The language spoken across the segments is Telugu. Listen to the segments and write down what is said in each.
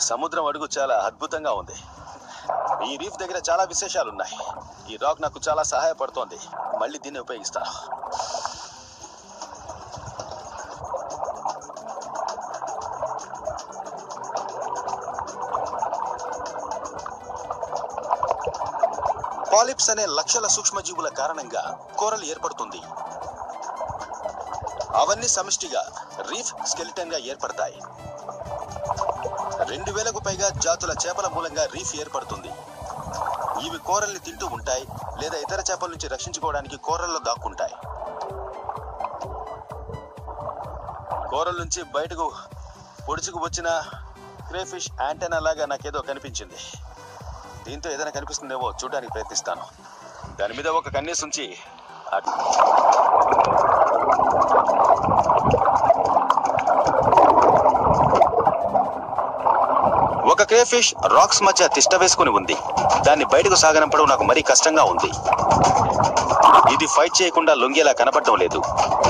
సముద్రం అడుగు చాలా అద్భుతంగా ఉంది ఈ రీఫ్ దగ్గర చాలా విశేషాలు ఉన్నాయి ఈ రాక్ నాకు చాలా సహాయపడుతోంది మళ్ళీ దీన్ని ఉపయోగిస్తాను పాలిప్స్ అనే లక్షల సూక్ష్మజీవుల కారణంగా కోరల్ ఏర్పడుతుంది అవన్నీ సమిష్టిగా రీఫ్ స్కెలిటన్ గా ఏర్పడతాయి రెండు వేలకు పైగా జాతుల చేపల మూలంగా రీఫ్ ఏర్పడుతుంది ఇవి కోరల్ని తింటూ ఉంటాయి లేదా ఇతర చేపల నుంచి రక్షించుకోవడానికి కోరల్లో దాక్కుంటాయి కోరల నుంచి బయటకు పొడుచుకు వచ్చిన క్రేఫిష్ యాంటెనా లాగా నాకేదో కనిపించింది దీంతో ఏదైనా కనిపిస్తుందేమో చూడడానికి ప్రయత్నిస్తాను దాని మీద ఒక కన్నేసి ఉంచి అట్- ఒక క్రేఫిష్ రాక్స్ మధ్య తిష్ట వేసుకుని ఉంది దాన్ని బయటకు సాగనంపడం నాకు మరీ కష్టంగా ఉంది ఇది ఫైట్ చేయకుండా లొంగేలా కనపడడం లేదు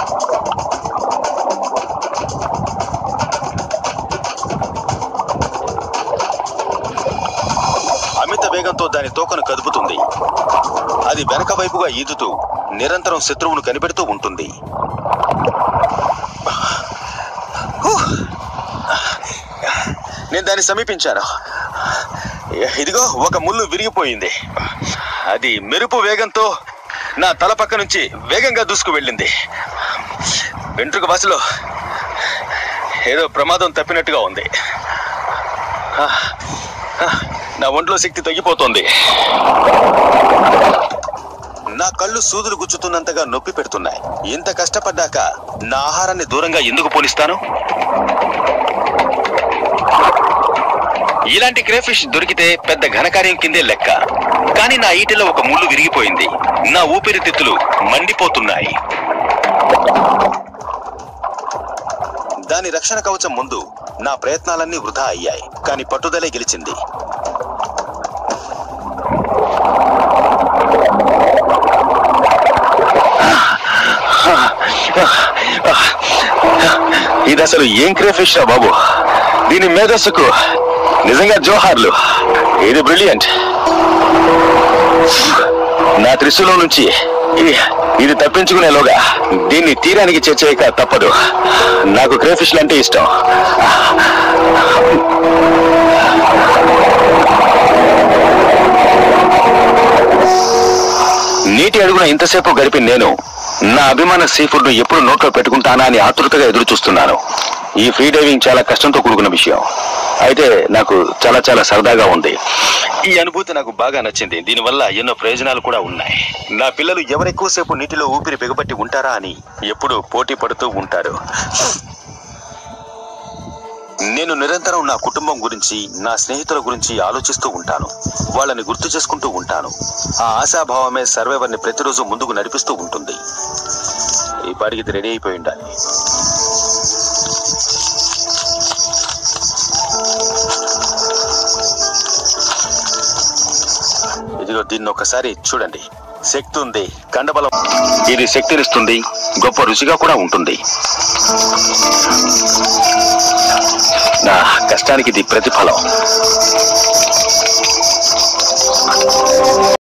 అమిత వేగంతో దాని తోకను కదుపుతుంది అది వెనక వైపుగా ఈదుతూ నిరంతరం శత్రువును కనిపెడుతూ ఉంటుంది హూ! నేను దాన్ని సమీపించాను ఇదిగో ఒక ముళ్ళు విరిగిపోయింది అది మెరుపు వేగంతో నా తల పక్క నుంచి వేగంగా దూసుకు వెళ్ళింది వెంట్రుక బస్సులో ఏదో ప్రమాదం తప్పినట్టుగా ఉంది ఆ, ఆ, నా ఒంట్లో శక్తి తగ్గిపోతోంది నా కళ్ళు సూదులు గుచ్చుతున్నంతగా నొప్పి పెడుతున్నాయి ఇంత కష్టపడ్డాక నా ఆహారాన్ని దూరంగా ఎందుకు పోనిస్తాను ఇలాంటి క్రేఫిష్ దొరికితే పెద్ద ఘనకార్యం కిందే లెక్క కానీ నా ఈటెలో ఒక ముళ్ళు విరిగిపోయింది నా ఊపిరితిత్తులు మండిపోతున్నాయి దాని రక్షణ కవచం ముందు నా ప్రయత్నాలన్నీ వృధా అయ్యాయి కానీ పట్టుదలే గెలిచింది ఇది అసలు ఏం క్రేఫిష్ రా బాబు దీని మేధస్సుకు నిజంగా జోహార్లు ఇది బ్రిలియంట్ నా త్రిశూలం నుంచి ఇది ఇది తప్పించుకునేలోగా దీన్ని తీరానికి చేర్చేయక తప్పదు నాకు క్రేఫిష్లు అంటే ఇష్టం నీటి అడుగున ఇంతసేపు గడిపి నేను నా అభిమాన సీ ఫుడ్ ను ఎప్పుడు నోట్లో పెట్టుకుంటానా అని ఆతృతగా ఎదురు చూస్తున్నాను ఈ ఫ్రీ డైవింగ్ చాలా కష్టంతో కూడుకున్న విషయం అయితే నాకు చాలా చాలా సరదాగా ఉంది ఈ అనుభూతి నాకు బాగా నచ్చింది దీనివల్ల ఎన్నో ప్రయోజనాలు కూడా ఉన్నాయి నా పిల్లలు ఎవరెక్కువసేపు నీటిలో ఊపిరి బిగబట్టి ఉంటారా అని ఎప్పుడు పోటీ పడుతూ ఉంటారు నేను నిరంతరం నా కుటుంబం గురించి నా స్నేహితుల గురించి ఆలోచిస్తూ ఉంటాను వాళ్ళని గుర్తు చేసుకుంటూ ఉంటాను ఆ ఆశాభావమే సర్వైవర్ని ప్రతిరోజు ముందుకు నడిపిస్తూ ఉంటుంది ఈ పాటికి ఇది రెడీ అయిపోయి ఉండాలి ఇదిగో దీన్ని ఒకసారి చూడండి శక్తి ఉంది కండబలం ఇది శక్తినిస్తుంది గొప్ప రుచిగా కూడా ఉంటుంది నా కష్టానికి ఇది ప్రతిఫలం